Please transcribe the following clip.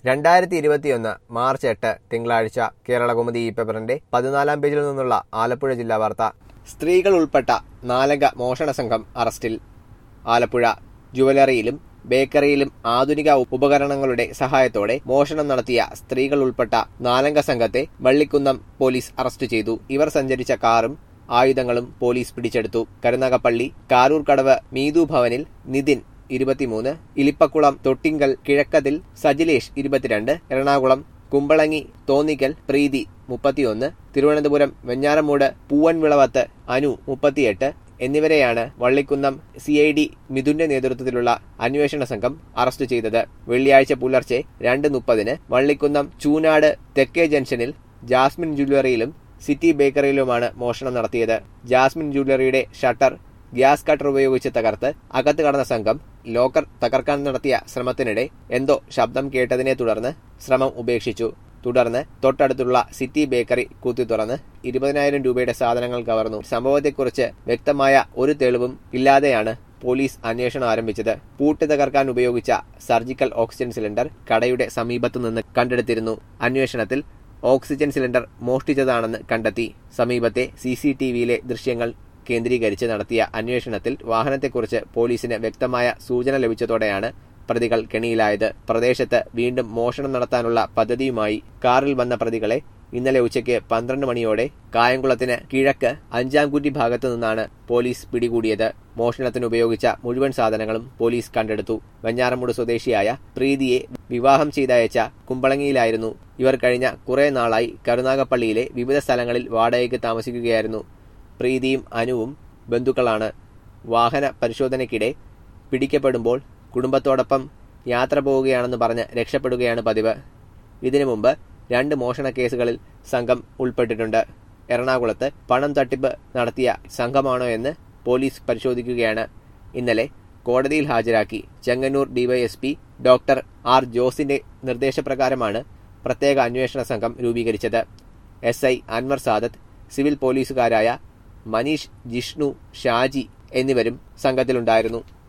രണ്ടായിരത്തി ഇരുപത്തിയൊന്ന് മാർച്ച് എട്ട് തിങ്കളാഴ്ച കേരളകൗമുദി ഈ പേപ്പറിന്റെ പതിനാലാം പേജിൽ നിന്നുള്ള ആലപ്പുഴ ജില്ലാ വാർത്ത സ്ത്രീകൾ ഉൾപ്പെട്ട നാലംഗ മോഷണ സംഘം അറസ്റ്റിൽ ആലപ്പുഴ ജുവലറിയിലും ബേക്കറിയിലും ആധുനിക ഉപകരണങ്ങളുടെ സഹായത്തോടെ മോഷണം നടത്തിയ സ്ത്രീകൾ ഉൾപ്പെട്ട നാലംഗ സംഘത്തെ വള്ളിക്കുന്നം പോലീസ് അറസ്റ്റ് ചെയ്തു ഇവർ സഞ്ചരിച്ച കാറും ആയുധങ്ങളും പോലീസ് പിടിച്ചെടുത്തു കരുനാഗപ്പള്ളി കാരൂർ കടവ് മീതു ഭവനിൽ നിതിൻ ഇരുപത്തിമൂന്ന് ഇലിപ്പക്കുളം തൊട്ടിങ്കൽ കിഴക്കതിൽ സജിലേഷ് ഇരുപത്തിരണ്ട് എറണാകുളം കുമ്പളങ്ങി തോന്നിക്കൽ പ്രീതി മുപ്പത്തിയൊന്ന് തിരുവനന്തപുരം വെഞ്ഞാറമൂട് പൂവൻവിളവത്ത് അനു മുപ്പത്തിയെട്ട് എന്നിവരെയാണ് വള്ളിക്കുന്നം സി ഐ ഡി മിഥുന്റെ നേതൃത്വത്തിലുള്ള അന്വേഷണ സംഘം അറസ്റ്റ് ചെയ്തത് വെള്ളിയാഴ്ച പുലർച്ചെ രണ്ട് മുപ്പതിന് വള്ളിക്കുന്നം ചൂനാട് തെക്കേ ജംഗ്ഷനിൽ ജാസ്മിൻ ജ്വല്ലറിയിലും സിറ്റി ബേക്കറിയിലുമാണ് മോഷണം നടത്തിയത് ജാസ്മിൻ ജ്വല്ലറിയുടെ ഷട്ടർ ഗ്യാസ് കട്ടർ ഉപയോഗിച്ച് തകർത്ത് അകത്ത് കടന്ന സംഘം ലോക്കർ തകർക്കാൻ നടത്തിയ ശ്രമത്തിനിടെ എന്തോ ശബ്ദം കേട്ടതിനെ തുടർന്ന് ശ്രമം ഉപേക്ഷിച്ചു തുടർന്ന് തൊട്ടടുത്തുള്ള സിറ്റി ബേക്കറി കുത്തി തുറന്ന് ഇരുപതിനായിരം രൂപയുടെ സാധനങ്ങൾ കവർന്നു സംഭവത്തെക്കുറിച്ച് വ്യക്തമായ ഒരു തെളിവും ഇല്ലാതെയാണ് പോലീസ് അന്വേഷണം ആരംഭിച്ചത് പൂട്ട് തകർക്കാൻ ഉപയോഗിച്ച സർജിക്കൽ ഓക്സിജൻ സിലിണ്ടർ കടയുടെ സമീപത്തു നിന്ന് കണ്ടെടുത്തിരുന്നു അന്വേഷണത്തിൽ ഓക്സിജൻ സിലിണ്ടർ മോഷ്ടിച്ചതാണെന്ന് കണ്ടെത്തി സമീപത്തെ സി സി ടി വിയിലെ ദൃശ്യങ്ങൾ കേന്ദ്രീകരിച്ച് നടത്തിയ അന്വേഷണത്തിൽ വാഹനത്തെക്കുറിച്ച് പോലീസിന് വ്യക്തമായ സൂചന ലഭിച്ചതോടെയാണ് പ്രതികൾ കെണിയിലായത് പ്രദേശത്ത് വീണ്ടും മോഷണം നടത്താനുള്ള പദ്ധതിയുമായി കാറിൽ വന്ന പ്രതികളെ ഇന്നലെ ഉച്ചയ്ക്ക് പന്ത്രണ്ട് മണിയോടെ കായംകുളത്തിന് കിഴക്ക് അഞ്ചാംകുറ്റി ഭാഗത്തു നിന്നാണ് പോലീസ് പിടികൂടിയത് മോഷണത്തിന് ഉപയോഗിച്ച മുഴുവൻ സാധനങ്ങളും പോലീസ് കണ്ടെടുത്തു വെഞ്ഞാറമൂട് സ്വദേശിയായ പ്രീതിയെ വിവാഹം ചെയ്തയച്ച കുമ്പളങ്ങിയിലായിരുന്നു ഇവർ കഴിഞ്ഞ കുറെ നാളായി കരുനാഗപ്പള്ളിയിലെ വിവിധ സ്ഥലങ്ങളിൽ വാടകയ്ക്ക് താമസിക്കുകയായിരുന്നു പ്രീതിയും അനുവും ബന്ധുക്കളാണ് വാഹന പരിശോധനയ്ക്കിടെ പിടിക്കപ്പെടുമ്പോൾ കുടുംബത്തോടൊപ്പം യാത്ര പോവുകയാണെന്ന് പറഞ്ഞ് രക്ഷപ്പെടുകയാണ് പതിവ് ഇതിനു മുമ്പ് രണ്ട് മോഷണ കേസുകളിൽ സംഘം ഉൾപ്പെട്ടിട്ടുണ്ട് എറണാകുളത്ത് പണം തട്ടിപ്പ് നടത്തിയ സംഘമാണോ എന്ന് പോലീസ് പരിശോധിക്കുകയാണ് ഇന്നലെ കോടതിയിൽ ഹാജരാക്കി ചെങ്ങന്നൂർ ഡിവൈഎസ്പി ഡോക്ടർ ആർ ജോസിന്റെ നിർദ്ദേശപ്രകാരമാണ് പ്രത്യേക അന്വേഷണ സംഘം രൂപീകരിച്ചത് S I Anwar Sadath civil പോലീസുകാരായ മനീഷ് ജിഷ്ണു ഷാജി എന്നിവരും സംഘത്തിലുണ്ടായിരുന്നു